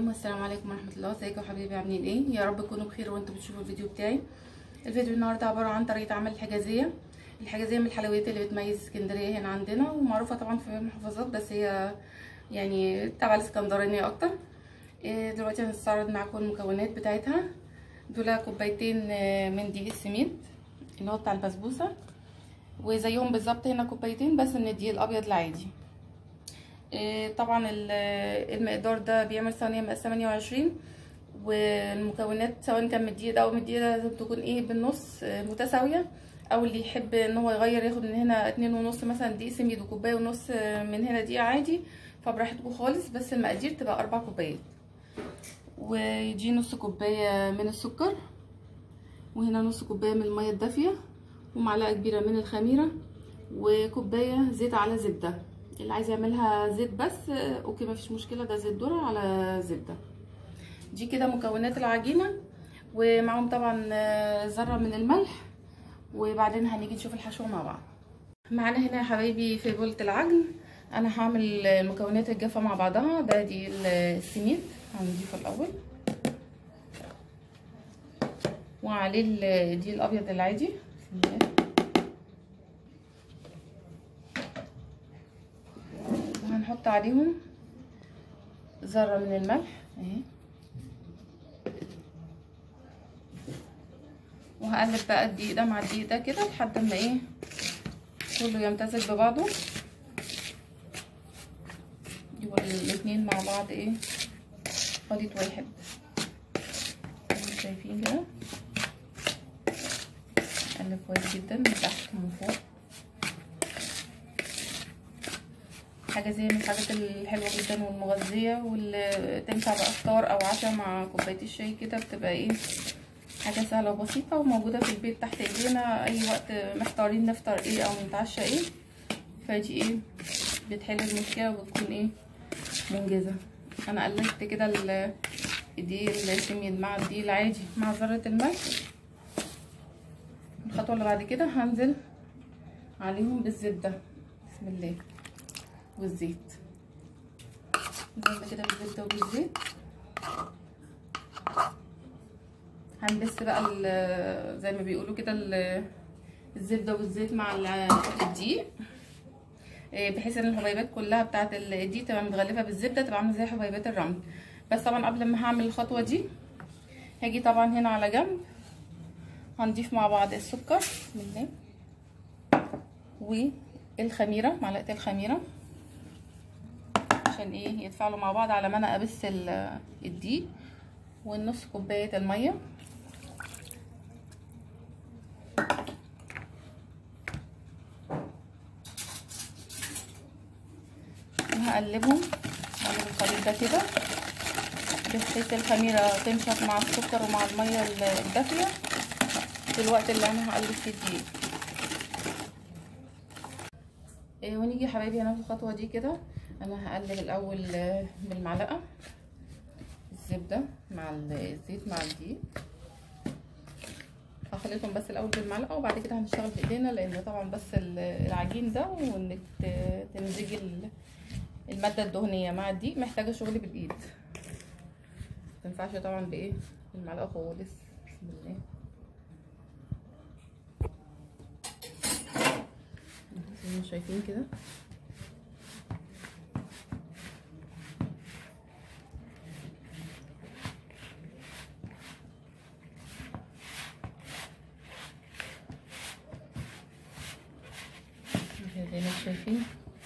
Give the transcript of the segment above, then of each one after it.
الرحيم والسلام عليكم ورحمه الله ازيكم يا حبايبي عاملين ايه يا رب تكونوا بخير وانتم بتشوفوا الفيديو بتاعي الفيديو النهارده عباره عن طريقه عمل الحجازيه الحجازيه من الحلويات اللي بتميز اسكندريه هنا عندنا ومعروفه طبعا في المحافظات بس هي يعني تبع الاسكندرانيه اكتر إيه دلوقتي هنستعرض معاكم المكونات بتاعتها دول كوبايتين من دقيق السميد اللي هو بتاع البسبوسه وزيهم بالظبط هنا كوبايتين بس من الدقيق الابيض العادي طبعا المقدار ده بيعمل صينيه مقاس 28 والمكونات سواء كان من الدقيق ده او من الدقيق ده لازم تكون ايه بالنص متساويه او اللي يحب ان هو يغير ياخد من هنا اتنين ونص مثلا دقيق سميد وكوبايه ونص من هنا دقيق عادي فبراحتكم خالص بس المقادير تبقى اربع كوبايات ويجي نص كوبايه من السكر وهنا نص كوبايه من الميه الدافيه ومعلقه كبيره من الخميره وكوبايه زيت على زبده اللي عايز يعملها زيت بس اوكي مفيش مشكله ده زيت ذره على زبده دي كده مكونات العجينه ومعاهم طبعا ذره من الملح وبعدين هنيجي نشوف الحشوه مع بعض معانا هنا يا حبايبي في بولة العجن انا هعمل المكونات الجافه مع بعضها ده دي السميد هنضيفه الاول وعليه الدقيق الابيض العادي بسم الله وهنحط عليهم ذره من الملح اهي وهقلب بقى الدقيق ده مع الدقيق ده كده لحد ما ايه كله يمتزج ببعضه يبقى الاتنين مع بعض ايه خليط واحد شايفين كده اقلب كويس جدا من تحت ومن فوق حاجه زي من الحاجات الحلوه جدا والمغذيه واللي تنفع بقى فطار او عشاء مع كوبايه الشاي كده بتبقى ايه حاجه سهله وبسيطه وموجوده في البيت تحت ايدينا اي وقت محتارين نفطر ايه او نتعشى ايه فدي ايه بتحل المشكله وبتكون ايه منجزه انا قلبت كده الدقيق السمين مع الدقيق العادي مع ذره الملح الخطوه اللي بعد كده هنزل عليهم بالزبده بسم الله والزيت نزلنا كده بالزبده وبالزيت هنبس بقى زي ما بيقولوا كده الزبده والزيت مع الدقيق بحيث ان الحبيبات كلها بتاعه الدقيق تبقى متغلفه بالزبده تبقى عامله زي حبيبات الرمل بس طبعا قبل ما هعمل الخطوه دي هاجي طبعا هنا على جنب هنضيف مع بعض السكر بسم الله والخميره معلقه الخميره عشان ايه يتفاعلوا مع بعض على ما انا ابس الدقيق والنص كوبايه الميه وهقلبهم هقلب الخليط ده كده بحيث الخميره تنشف مع السكر ومع الميه الدافيه في الوقت اللي انا هقلب فيه الدقيق إيه ونيجي يا حبايبي هنا في الخطوه دي كده انا هقلب الاول بالمعلقه الزبده مع الزيت مع الدقيق هخلطهم بس الاول بالمعلقه وبعد كده هنشتغل بايدينا لان طبعا بس العجين ده وانك تمزجي الماده الدهنيه مع الدقيق محتاجه شغل بالايد متنفعش طبعا بايه بالمعلقه خالص بسم الله زي ما شايفين كده زي ما شايفين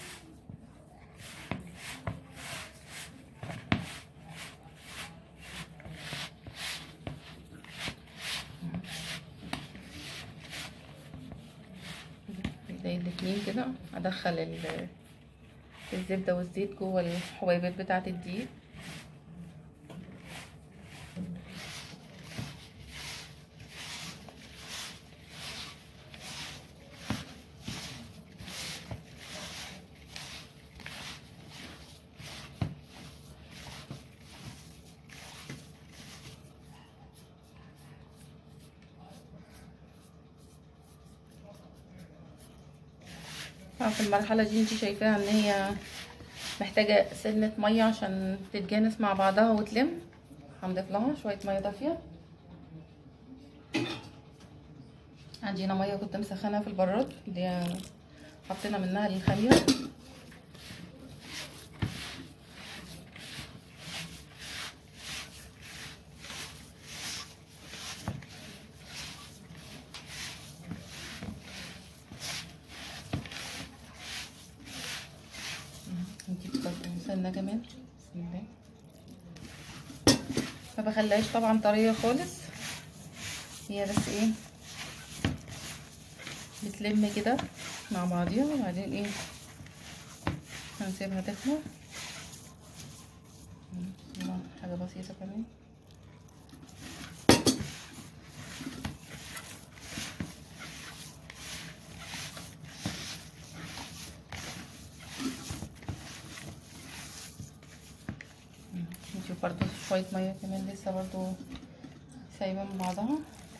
زي الاتنين كده ادخل الزبدة والزيت جوه الحبيبات بتاعة الدقيق في المرحلة دي انت شايفاها ان هي محتاجه سنه ميه عشان تتجانس مع بعضها وتلم هنضيف لها شويه ميه دافيه عندي هنا ميه كنت مسخناها في البراد اللي هي حطينا منها الخميره نجيب برضه سنه كمان بسم الله ما بخليهاش طبعا طريه خالص هي بس ايه بتلم كده مع بعضيها وبعدين ايه هنسيبها تخمر حاجه بسيطه كمان نشوف برضو شوية مية كمان لسه برضو سايبة من بعضها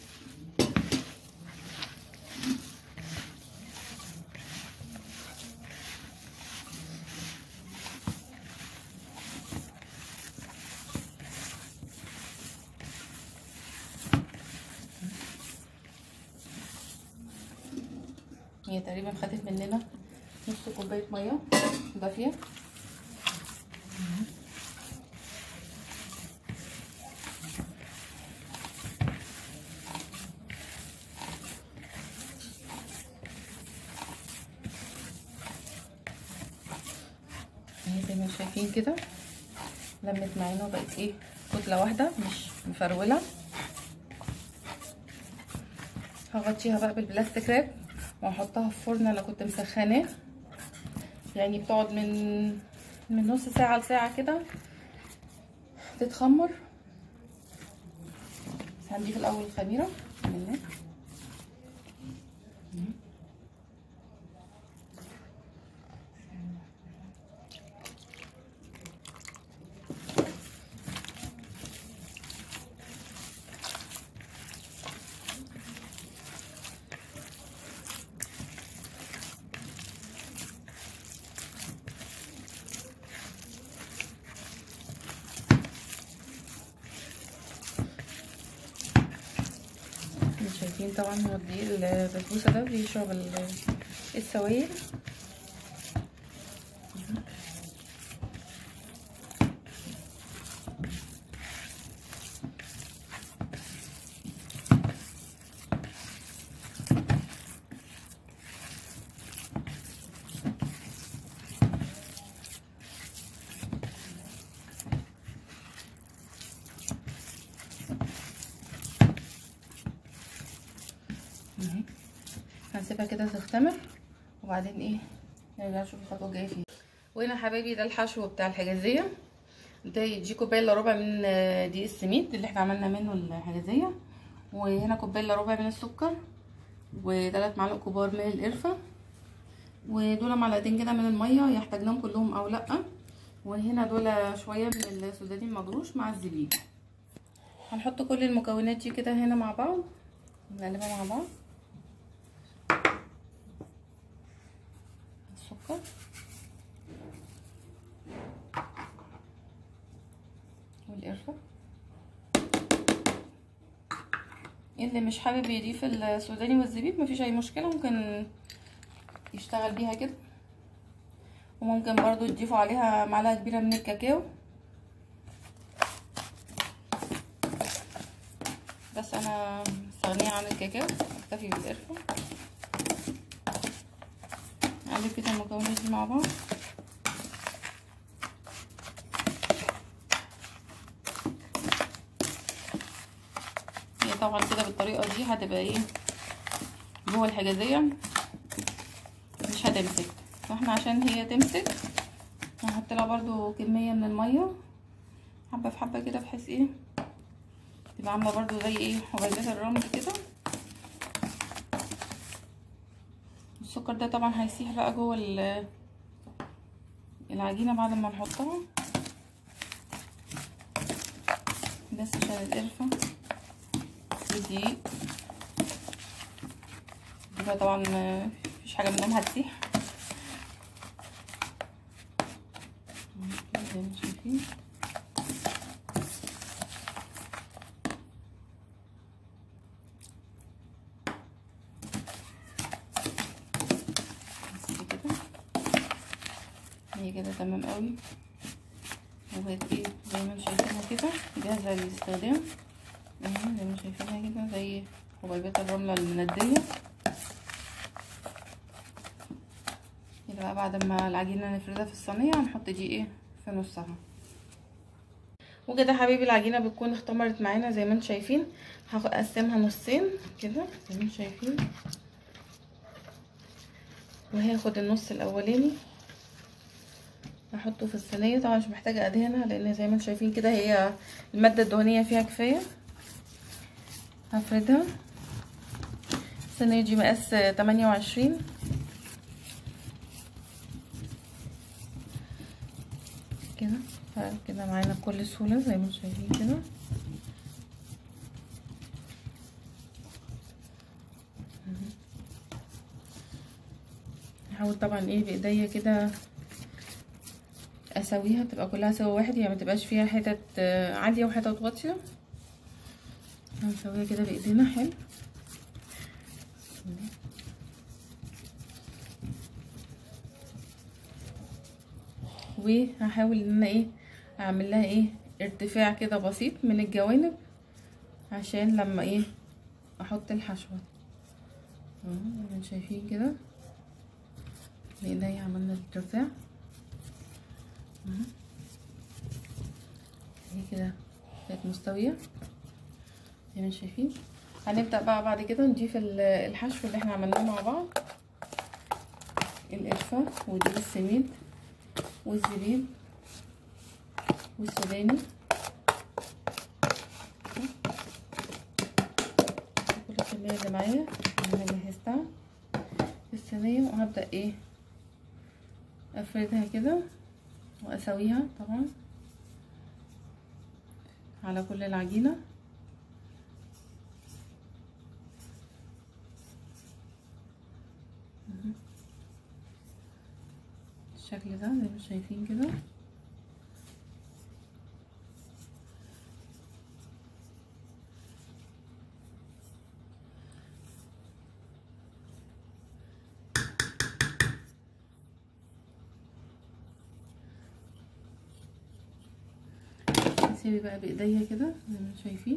هي تقريبا خدت مننا نص كوباية مية دافية اهي زي ما شايفين كده لمت معانا وبقت ايه كتله واحده مش مفروله هغطيها بقى بالبلاستيك راب وهحطها في فرن انا كنت مسخناه يعني بتقعد من من نص ساعه لساعه كده تتخمر هنضيف الاول الخميره بسم الله شايفين طبعا هو الدقيق البسبوسه ده بيشرب السوائل اهي هنسيبها كده تختمر وبعدين ايه نرجع نشوف الخطوه الجايه فيه وهنا حبايبي ده الحشو بتاع الحجازيه ده دي كوبايه الا ربع من دقيق السميد اللي احنا عملنا منه الحجازيه وهنا كوبايه الا ربع من السكر وثلاث معالق كبار من القرفه ودول معلقتين كده من الميه يحتاجناهم كلهم او لا وهنا دول شويه من السوداني المجروش مع الزبيب هنحط كل المكونات دي كده هنا مع بعض نقلبها مع بعض السكر والقرفة اللي مش حابب يضيف السوداني والزبيب مفيش اي مشكلة ممكن يشتغل بيها كده وممكن برضو تضيفوا عليها معلقة كبيرة من الكاكاو بس انا مستغنية عن الكاكاو اكتفي بالقرفة نقلب كده المكونات دي مع بعض هي طبعا كده بالطريقة دي هتبقى ايه جوه الحجازية مش هتمسك فاحنا عشان هي تمسك هنحط لها برضو كمية من المية حبة في حبة كده بحيث ايه تبقى عامله برضو زي ايه حبيبات الرمل كده السكر ده طبعا هيسيح بقى جوه العجينه بعد ما نحطها بس عشان القرفه والدقيق يبقى طبعا مفيش حاجه منهم هتسيح شايفين بس كده هي كده تمام قوي وبقت ايه زي ما انتم شايفينها كده جاهزه للاستخدام اهي زي ما شايفينها كده زي حبيبات الرمله المنديه كده بقى بعد ما العجينه نفردها في الصينيه هنحط دي ايه في نصها وكده حبيبي العجينه بتكون اختمرت معانا زي ما انتم شايفين هقسمها نصين كده زي ما انتم شايفين وهاخد النص الاولاني احطه في الصينيه طبعا مش محتاجه ادهنها لان زي ما انتم شايفين كده هي الماده الدهنيه فيها كفايه هفردها الصينيه دي مقاس 28 كده كده معانا بكل سهوله زي ما انتم شايفين كده هحاول طبعا ايه بايديا كده اسويها تبقى كلها سوا واحد يعني ما تبقاش فيها حتت عاليه وحتت واطيه هنسويها كده بايدينا حلو وهحاول ان انا ايه اعمل لها ايه ارتفاع كده بسيط من الجوانب عشان لما ايه احط الحشوه اهو زي ما شايفين كده بايديا عملنا الارتفاع هي كده بقت مستويه زي ما شايفين هنبدا بقى بعد كده نضيف الحشو اللي احنا عملناه مع بعض القرفه ودي السميد والزبيب والسوداني كل الكميه اللي معايا انا جهزتها في الصينيه وهبدا ايه افردها كده واسويها طبعا على كل العجينه بالشكل ده زي ما شايفين كده اسيبي بقى بايديا كده زي ما شايفين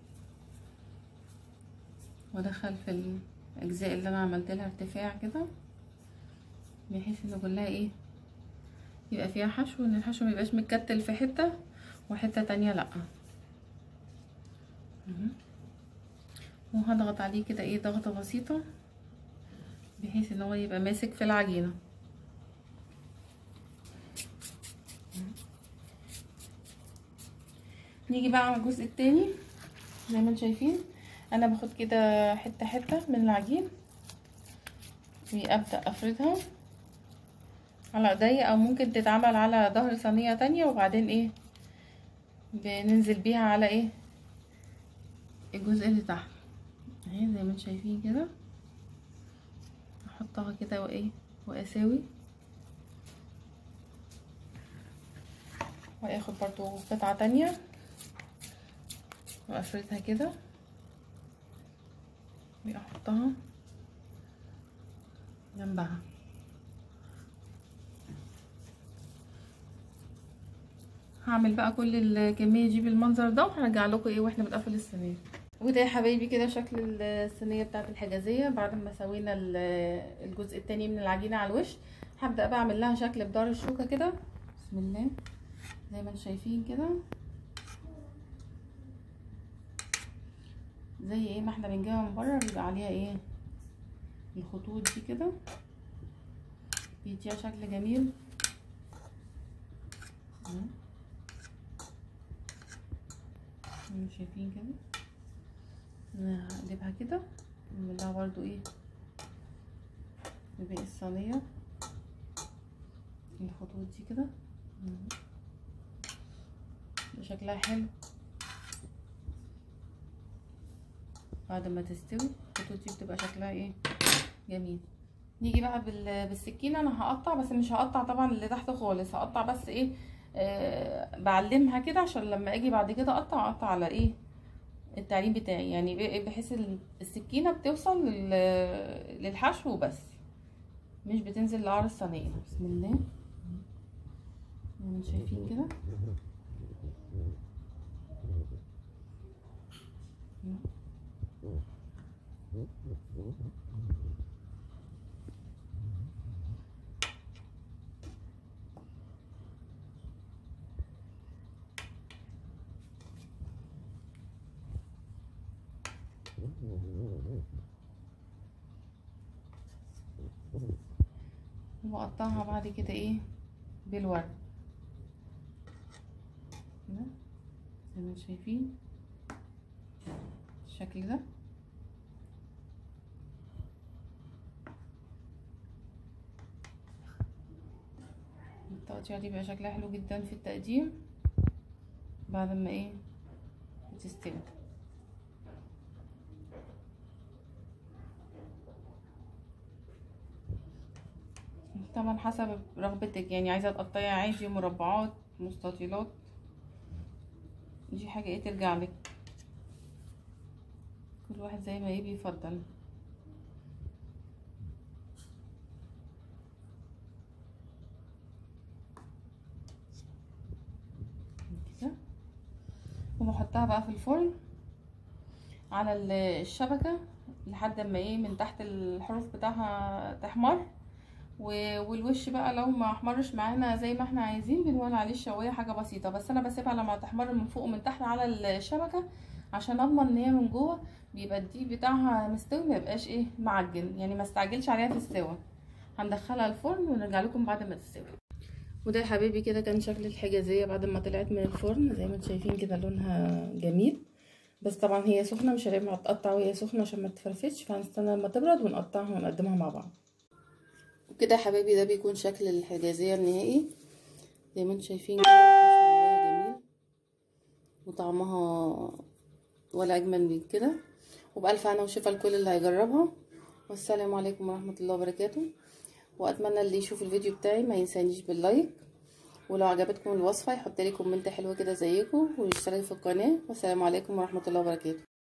وادخل في الاجزاء اللي انا عملت لها ارتفاع كده بحيث ان كلها ايه يبقى فيها حشو ان الحشو ميبقاش متكتل في حته وحته تانية لا وهضغط عليه كده ايه ضغطه بسيطه بحيث ان هو يبقى ماسك في العجينه نيجي بقى على الجزء التاني زي ما انتم شايفين انا باخد كده حته حته من العجين وابدا افردها على ايديا او ممكن تتعمل على ظهر صينيه تانية وبعدين ايه بننزل بيها على ايه الجزء اللي تحت اهي زي ما انتم شايفين كده احطها كده وايه واساوي واخد برضو قطعه تانية وافردها كده واحطها جنبها هعمل بقى كل الكميه دي بالمنظر ده وهرجع لكم ايه واحنا بنقفل الصينيه وده يا حبايبي كده شكل الصينيه بتاعه الحجازيه بعد ما سوينا الجزء التاني من العجينه على الوش هبدا بقى اعمل لها شكل بدار الشوكه كده بسم الله زي ما انتم شايفين كده زي ايه ما احنا بنجيبها من بره بيبقى عليها ايه الخطوط دي كده بيديها شكل جميل شايفين كده هقلبها كده نعمل لها برضو ايه بباقي الصينيه الخطوط دي كده شكلها حلو بعد ما تستوي الخطوط دي بتبقى شكلها ايه جميل نيجي بقى بالسكينه انا هقطع بس مش هقطع طبعا اللي تحت خالص هقطع بس ايه آه بعلمها كده عشان لما اجي بعد كده اقطع اقطع على ايه التعليم بتاعي يعني بحيث السكينه بتوصل للحشو بس مش بتنزل لقعر الصينيه بسم الله زي شايفين كده وبقطعها بعد كده ايه بالورد كده زي ما شايفين الشكل ده التقطيع دي بقى شكلها حلو جدا في التقديم بعد ما ايه بتستوي طبعا حسب رغبتك يعني عايزه تقطعي عادي مربعات مستطيلات دي حاجه ايه ترجع لك كل واحد زي ما ايه بيفضل كده وبحطها بقى في الفرن على الشبكه لحد ما ايه من تحت الحروف بتاعها تحمر والوش بقى لو ما احمرش معانا زي ما احنا عايزين بنولع عليه الشوايه حاجه بسيطه بس انا بسيبها لما تحمر من فوق ومن تحت على الشبكه عشان اضمن ان هي من جوه بيبقى الدقيق بتاعها مستوي ما يبقاش ايه معجن يعني ما استعجلش عليها في السوا هندخلها الفرن ونرجع لكم بعد ما تستوي وده يا حبيبي كده كان شكل الحجازيه بعد ما طلعت من الفرن زي ما انتم شايفين كده لونها جميل بس طبعا هي سخنه مش هنبقى تقطع وهي سخنه عشان ما تفرفتش فهنستنى لما تبرد ونقطعها ونقدمها مع بعض وكده يا حبايبي ده بيكون شكل الحجازيه النهائي زي ما انتم شايفين كده جميل وطعمها ولا اجمل من كده وبألف هنا وشفا لكل اللي هيجربها والسلام عليكم ورحمه الله وبركاته واتمنى اللي يشوف الفيديو بتاعي ما ينسانيش باللايك ولو عجبتكم الوصفه يحط لي كومنت حلو كده زيكم ويشترك في القناه والسلام عليكم ورحمه الله وبركاته